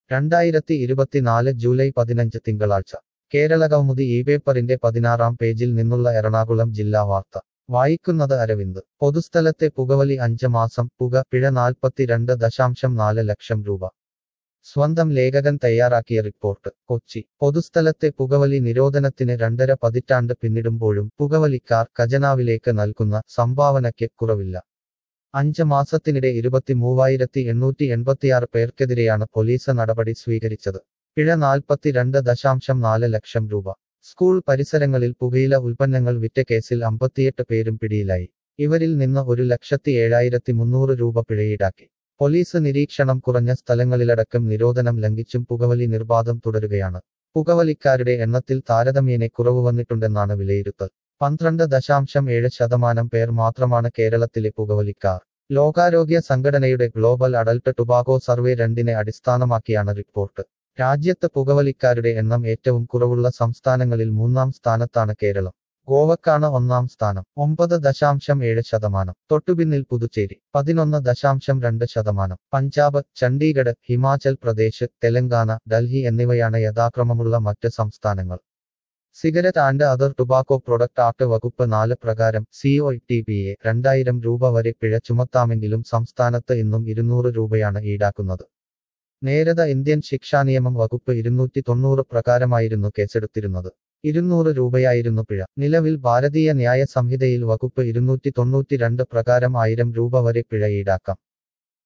രണ്ടായിരത്തി ഇരുപത്തിനാല് ജൂലൈ പതിനഞ്ച് തിങ്കളാഴ്ച കേരള കൗമുദി ഈ പേപ്പറിന്റെ പതിനാറാം പേജിൽ നിന്നുള്ള എറണാകുളം ജില്ലാ വാർത്ത വായിക്കുന്നത് അരവിന്ദ് പൊതുസ്ഥലത്തെ പുകവലി അഞ്ച് മാസം പുക പിഴ നാൽപ്പത്തിരണ്ട് ദശാംശം നാല് ലക്ഷം രൂപ സ്വന്തം ലേഖകൻ തയ്യാറാക്കിയ റിപ്പോർട്ട് കൊച്ചി പൊതുസ്ഥലത്തെ പുകവലി നിരോധനത്തിന് രണ്ടര പതിറ്റാണ്ട് പിന്നിടുമ്പോഴും പുകവലിക്കാർ ഖജനാവിലേക്ക് നൽകുന്ന സംഭാവനയ്ക്ക് കുറവില്ല അഞ്ച് മാസത്തിനിടെ ഇരുപത്തിമൂവായിരത്തി എണ്ണൂറ്റി എൺപത്തിയാറ് പേർക്കെതിരെയാണ് പോലീസ് നടപടി സ്വീകരിച്ചത് പിഴ നാൽപ്പത്തിരണ്ട് ദശാംശം നാല് ലക്ഷം രൂപ സ്കൂൾ പരിസരങ്ങളിൽ പുകയില ഉൽപ്പന്നങ്ങൾ വിറ്റ കേസിൽ അമ്പത്തിയെട്ട് പേരും പിടിയിലായി ഇവരിൽ നിന്ന് ഒരു ലക്ഷത്തി ഏഴായിരത്തി മുന്നൂറ് രൂപ പിഴയീടാക്കി പോലീസ് നിരീക്ഷണം കുറഞ്ഞ സ്ഥലങ്ങളിലടക്കം നിരോധനം ലംഘിച്ചും പുകവലി നിർബാധം തുടരുകയാണ് പുകവലിക്കാരുടെ എണ്ണത്തിൽ താരതമ്യേന കുറവ് വന്നിട്ടുണ്ടെന്നാണ് വിലയിരുത്തൽ പന്ത്രണ്ട് ദശാംശം ഏഴ് ശതമാനം പേർ മാത്രമാണ് കേരളത്തിലെ പുകവലിക്കാർ ലോകാരോഗ്യ സംഘടനയുടെ ഗ്ലോബൽ അഡൽട്ട് ടുബാക്കോ സർവേ രണ്ടിനെ അടിസ്ഥാനമാക്കിയാണ് റിപ്പോർട്ട് രാജ്യത്ത് പുകവലിക്കാരുടെ എണ്ണം ഏറ്റവും കുറവുള്ള സംസ്ഥാനങ്ങളിൽ മൂന്നാം സ്ഥാനത്താണ് കേരളം ഗോവക്കാണ് ഒന്നാം സ്ഥാനം ഒമ്പത് ദശാംശം ഏഴ് ശതമാനം തൊട്ടുപിന്നിൽ പുതുച്ചേരി പതിനൊന്ന് ദശാംശം രണ്ട് ശതമാനം പഞ്ചാബ് ചണ്ഡീഗഡ് ഹിമാചൽ പ്രദേശ് തെലങ്കാന ഡൽഹി എന്നിവയാണ് യഥാക്രമമുള്ള മറ്റ് സംസ്ഥാനങ്ങൾ cigarette and other tobacco product act വകുപ്പ് നാല് പ്രകാരം സിഒ ടി പി എ രണ്ടായിരം രൂപ വരെ പിഴ ചുമത്താമെങ്കിലും സംസ്ഥാനത്ത് ഇന്നും ഇരുന്നൂറ് രൂപയാണ് ഈടാക്കുന്നത് നേരത ഇന്ത്യൻ ശിക്ഷാനിയമം വകുപ്പ് ഇരുന്നൂറ്റി തൊണ്ണൂറ് പ്രകാരമായിരുന്നു കേസെടുത്തിരുന്നത് ഇരുന്നൂറ് രൂപയായിരുന്നു പിഴ നിലവിൽ ഭാരതീയ ന്യായ സംഹിതയിൽ വകുപ്പ് ഇരുന്നൂറ്റി തൊണ്ണൂറ്റി രണ്ട് പ്രകാരം ആയിരം രൂപ വരെ പിഴ ഈടാക്കാം